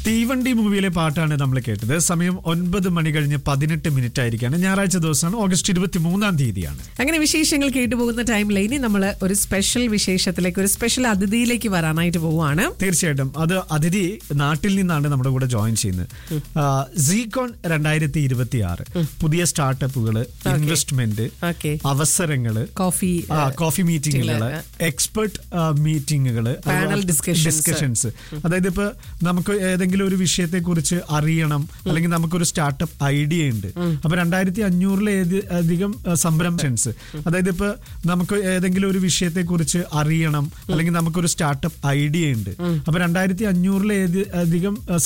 തീവണ്ടി മൂവിയിലെ പാട്ടാണ് നമ്മൾ കേട്ടത് സമയം ഒൻപത് മണി കഴിഞ്ഞ് പതിനെട്ട് മിനിറ്റ് ആയിരിക്കാണ് ഞായറാഴ്ച ദിവസമാണ് ഓഗസ്റ്റ് ഇരുപത്തി മൂന്നാം തീയതിയാണ് അങ്ങനെ വിശേഷങ്ങൾ കേട്ടുപോകുന്ന ടൈമിൽ ഇനി നമ്മൾ ഒരു സ്പെഷ്യൽ വിശേഷത്തിലേക്ക് ഒരു സ്പെഷ്യൽ അതിഥിയിലേക്ക് വരാനായിട്ട് പോവുകയാണ് തീർച്ചയായിട്ടും അത് അതിഥി നാട്ടിൽ നിന്നാണ് നമ്മുടെ കൂടെ ജോയിൻ ചെയ്യുന്നത് സീകോൺ രണ്ടായിരത്തി ഇരുപത്തി ആറ് പുതിയ സ്റ്റാർട്ടപ്പുകള് ഇൻവെസ്റ്റ്മെന്റ് ഓക്കെ അവസരങ്ങള് കോഫി ആ, കോഫി മീറ്റിങ്ങുകള് എക്സ്പെർട്ട് മീറ്റിങ്ങുകള് Panel discussions. ഡിസ്കഷൻസ് അതായത് ഇപ്പൊ നമുക്ക് ഏതെങ്കിലും ഒരു വിഷയത്തെ കുറിച്ച് അറിയണം അല്ലെങ്കിൽ നമുക്കൊരു സ്റ്റാർട്ടപ്പ് ഐഡിയ ഉണ്ട് അപ്പൊ രണ്ടായിരത്തി അഞ്ഞൂറിലെ അധികം സംരംഭൻസ് അതായത് ഇപ്പൊ നമുക്ക് ഏതെങ്കിലും ഒരു വിഷയത്തെ കുറിച്ച് അറിയണം അല്ലെങ്കിൽ നമുക്കൊരു സ്റ്റാർട്ടപ്പ് ഐഡിയ ഉണ്ട് അപ്പൊ രണ്ടായിരത്തി അഞ്ഞൂറിലെ അധികം